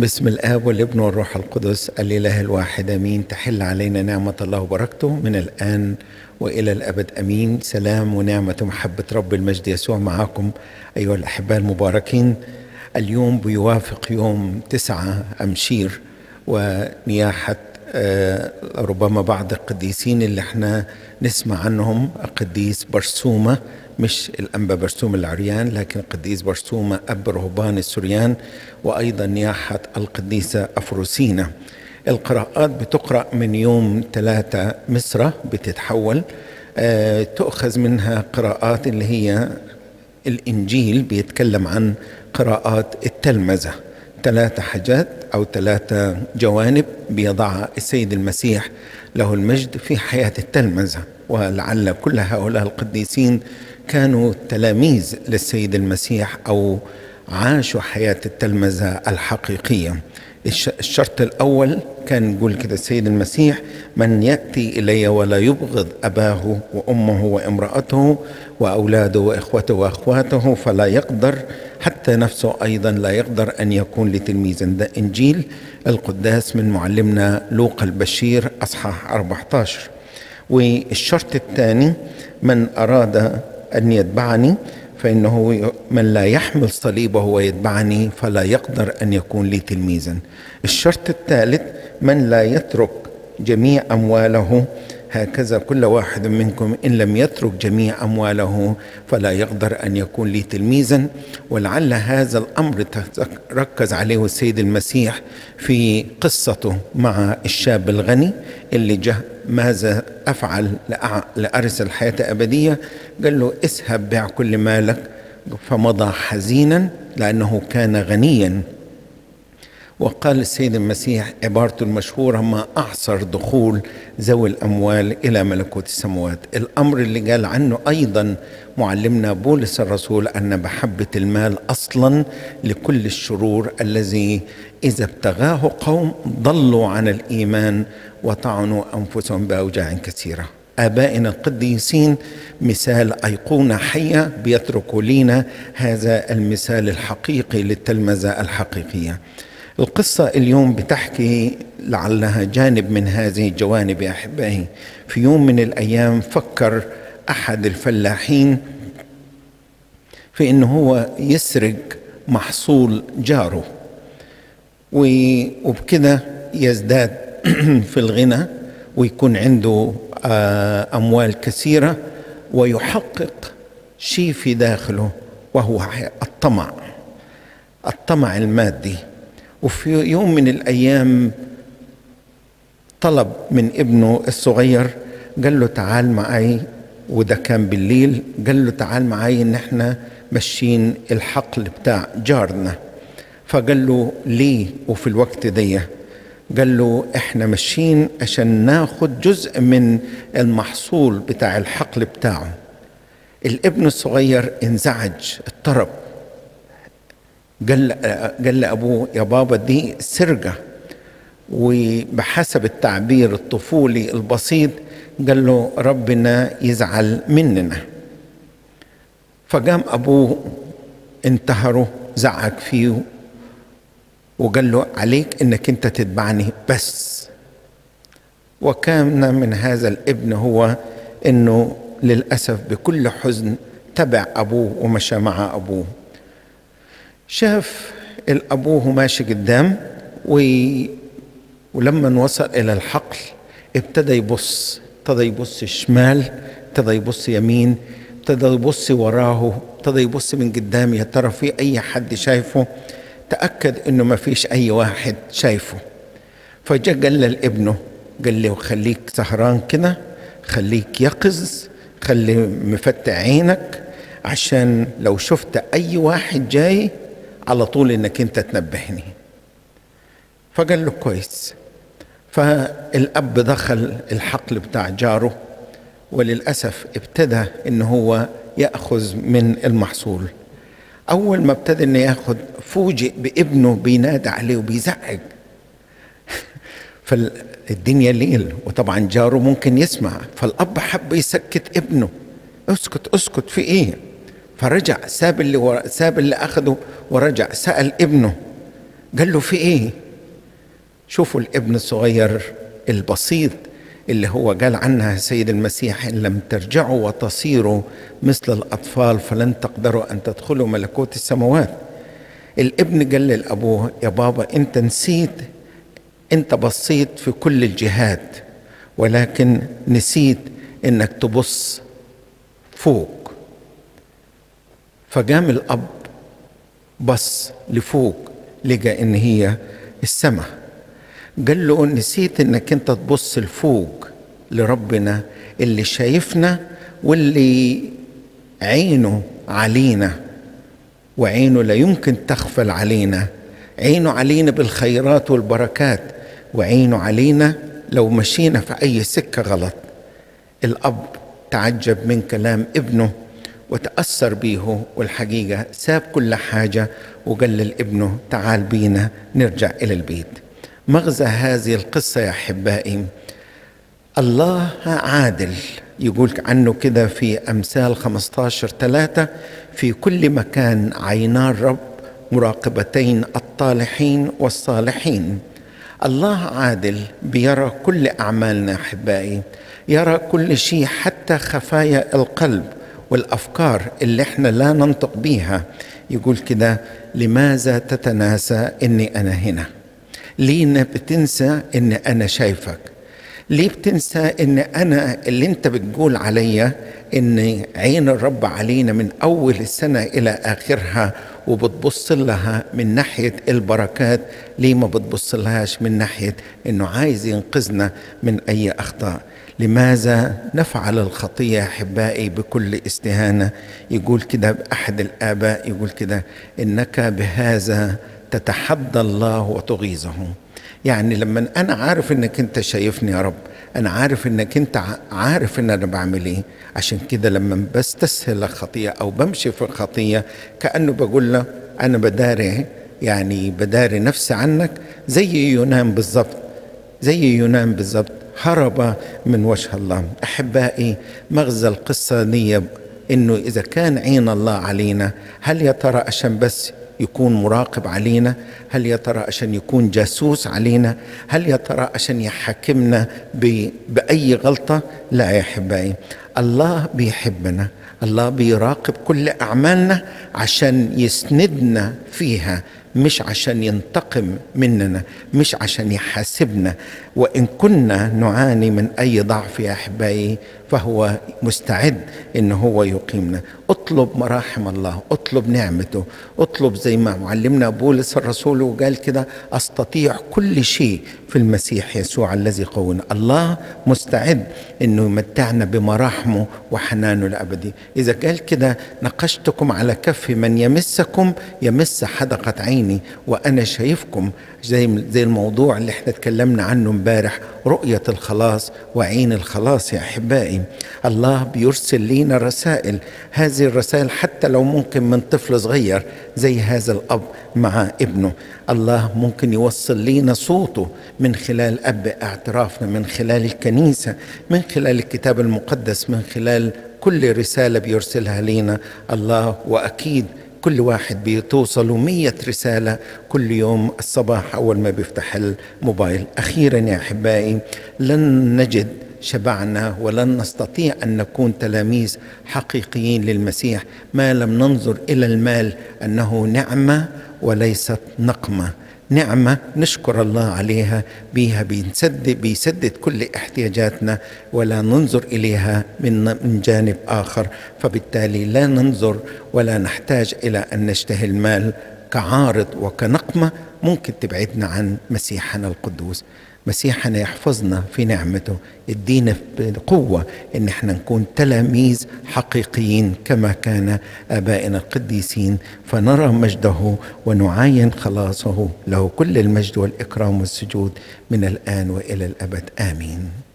بسم الآب والابن والروح القدس الإله الواحد أمين تحل علينا نعمة الله وبركته من الآن وإلى الأبد أمين سلام ونعمة ومحبة رب المجد يسوع معكم أيها الأحباء المباركين اليوم بيوافق يوم تسعة أمشير ونياحة آه، ربما بعض القديسين اللي احنا نسمع عنهم القديس برسومة مش الأنبا برسوم العريان لكن القديس برسومة أب رهبان السريان وأيضا نياحة القديسة أفروسينا القراءات بتقرأ من يوم ثلاثة مصر بتتحول آه، تؤخذ منها قراءات اللي هي الإنجيل بيتكلم عن قراءات التلمذة ثلاثة حاجات أو ثلاثة جوانب بيضعها السيد المسيح له المجد في حياة التلمذة ولعل كل هؤلاء القديسين كانوا تلاميذ للسيد المسيح أو عاشوا حياة التلمذة الحقيقية الشرط الأول كان يقول كده السيد المسيح من يأتي إلي ولا يبغض أباه وأمه وامرأته وأولاده وإخوته وأخواته فلا يقدر حتى نفسه أيضا لا يقدر أن يكون لتلميذا ده إنجيل القداس من معلمنا لوقا البشير أصحاح 14 والشرط الثاني من أراد أن يتبعني فإنه من لا يحمل صليبه ويتبعني فلا يقدر أن يكون لي تلميذا الشرط الثالث من لا يترك جميع أمواله هكذا كل واحد منكم إن لم يترك جميع أمواله فلا يقدر أن يكون لي تلميذا ولعل هذا الأمر ركز عليه السيد المسيح في قصته مع الشاب الغني اللي جه ماذا أفعل لأرث الحياة الأبدية قال له اذهب بيع كل مالك فمضى حزينا لأنه كان غنيا وقال السيد المسيح عبارته المشهورة ما أعصر دخول ذوي الأموال إلى ملكوت السماوات الأمر اللي قال عنه أيضا معلمنا بولس الرسول أن محبة المال أصلا لكل الشرور الذي إذا ابتغاه قوم ضلوا عن الإيمان وطعنوا أنفسهم بأوجاع كثيرة آبائنا القديسين مثال أيقونة حية بيتركوا لنا هذا المثال الحقيقي للتلمذة الحقيقية القصة اليوم بتحكي لعلها جانب من هذه الجوانب يا أحبائي في يوم من الأيام فكر أحد الفلاحين في أنه هو يسرق محصول جاره وبكده يزداد في الغنى ويكون عنده أموال كثيرة ويحقق شيء في داخله وهو الطمع الطمع المادي وفي يوم من الأيام طلب من ابنه الصغير قال له تعال معي وده كان بالليل قال له تعال معي ان احنا ماشيين الحقل بتاع جارنا فقال له ليه وفي الوقت ده قال له احنا ماشيين عشان ناخد جزء من المحصول بتاع الحقل بتاعه الابن الصغير انزعج اضطرب قال قال لابوه يا بابا دي سرقه وبحسب التعبير الطفولي البسيط قال له ربنا يزعل مننا فقام ابوه انتهره زعق فيه وقال له عليك انك انت تتبعني بس وكان من هذا الابن هو انه للاسف بكل حزن تبع ابوه ومشى مع ابوه شاف الابوه ماشي قدام و... ولما وصل الى الحقل ابتدى يبص ابتدى يبص شمال ابتدى يبص يمين ابتدى يبص وراه ابتدى يبص من قدام يا ترى في اي حد شايفه تاكد انه ما فيش اي واحد شايفه فجاء قال لابنه قال له خليك سهران كده خليك يقظ خلي مفتح عينك عشان لو شفت اي واحد جاي على طول انك انت تنبهني فقال له كويس فالاب دخل الحقل بتاع جاره وللاسف ابتدى ان هو ياخذ من المحصول اول ما ابتدى انه ياخذ فوجئ بابنه بينادى عليه وبيزعق فالدنيا ليل وطبعا جاره ممكن يسمع فالاب حب يسكت ابنه اسكت اسكت في ايه فرجع ساب اللي ورا ساب اللي اخده ورجع سال ابنه قال له في ايه شوفوا الابن الصغير البسيط اللي هو قال عنها سيد المسيح ان لم ترجعوا وتصيروا مثل الاطفال فلن تقدروا ان تدخلوا ملكوت السماوات الابن قال لابوه يا بابا انت نسيت انت بصيت في كل الجهات ولكن نسيت انك تبص فوق فقام الاب بص لفوق لقى ان هي السماء قال له نسيت انك انت تبص لفوق لربنا اللي شايفنا واللي عينه علينا وعينه لا يمكن تغفل علينا عينه علينا بالخيرات والبركات وعينه علينا لو مشينا في اي سكه غلط الاب تعجب من كلام ابنه وتاثر بيه والحقيقه ساب كل حاجه وقال لابنه تعال بينا نرجع الى البيت مغزى هذه القصه يا احبائي الله عادل يقول عنه كده في أمثال 15 ثلاثة في كل مكان عينا الرب مراقبتين الطالحين والصالحين الله عادل بيرى كل أعمالنا أحبائي يرى كل شيء حتى خفايا القلب والأفكار اللي احنا لا ننطق بيها يقول كده لماذا تتناسى إني أنا هنا ليه بتنسى إن أنا شايفك ليه بتنسى ان انا اللي انت بتقول عليا ان عين الرب علينا من اول السنه الى اخرها وبتبص لها من ناحيه البركات ليه ما بتبص لهاش من ناحيه انه عايز ينقذنا من اي اخطاء لماذا نفعل الخطيه يا احبائي بكل استهانه يقول كده احد الاباء يقول كده انك بهذا تتحدى الله وتغيظه يعني لما انا عارف انك انت شايفني يا رب انا عارف انك انت عارف ان انا بعمل ايه عشان كده لما بستسهل الخطيه او بمشي في الخطيه كانه بقول له انا بداري يعني بداري نفسي عنك زي يونان بالظبط زي يونان بالظبط هرب من وجه الله احبائي مغزى القصه دي انه اذا كان عين الله علينا هل يا ترى عشان بس يكون مراقب علينا هل يا ترى عشان يكون جاسوس علينا هل يا ترى عشان يحاكمنا بأي غلطة لا يا أحبائي الله بيحبنا الله بيراقب كل أعمالنا عشان يسندنا فيها مش عشان ينتقم مننا مش عشان يحاسبنا وان كنا نعاني من اي ضعف يا احبائي فهو مستعد ان هو يقيمنا اطلب مراحم الله اطلب نعمته اطلب زي ما معلمنا بولس الرسول وقال كده استطيع كل شيء في المسيح يسوع الذي قونا الله مستعد انه يمتعنا بمراحمه وحنانه الابدي اذا قال كده نقشتكم على كف من يمسكم يمس حدقه عيني وانا شايفكم زي زي الموضوع اللي احنا اتكلمنا عنه امبارح رؤية الخلاص وعين الخلاص يا احبائي الله بيرسل لينا رسائل هذه الرسائل حتى لو ممكن من طفل صغير زي هذا الاب مع ابنه الله ممكن يوصل لينا صوته من خلال اب اعترافنا من خلال الكنيسه من خلال الكتاب المقدس من خلال كل رساله بيرسلها لينا الله واكيد كل واحد بتوصله مية رسالة كل يوم الصباح أول ما بيفتح الموبايل أخيرا يا أحبائي لن نجد شبعنا ولن نستطيع ان نكون تلاميذ حقيقيين للمسيح ما لم ننظر الى المال انه نعمه وليست نقمه نعمة نشكر الله عليها بيها بيسدد بيسدد كل احتياجاتنا ولا ننظر إليها من من جانب آخر فبالتالي لا ننظر ولا نحتاج إلى أن نشتهي المال كعارض وكنقمة ممكن تبعدنا عن مسيحنا القدوس مسيحنا يحفظنا في نعمته يدينا بقوة ان احنا نكون تلاميذ حقيقيين كما كان ابائنا القديسين فنرى مجده ونعاين خلاصه له كل المجد والاكرام والسجود من الان والى الابد امين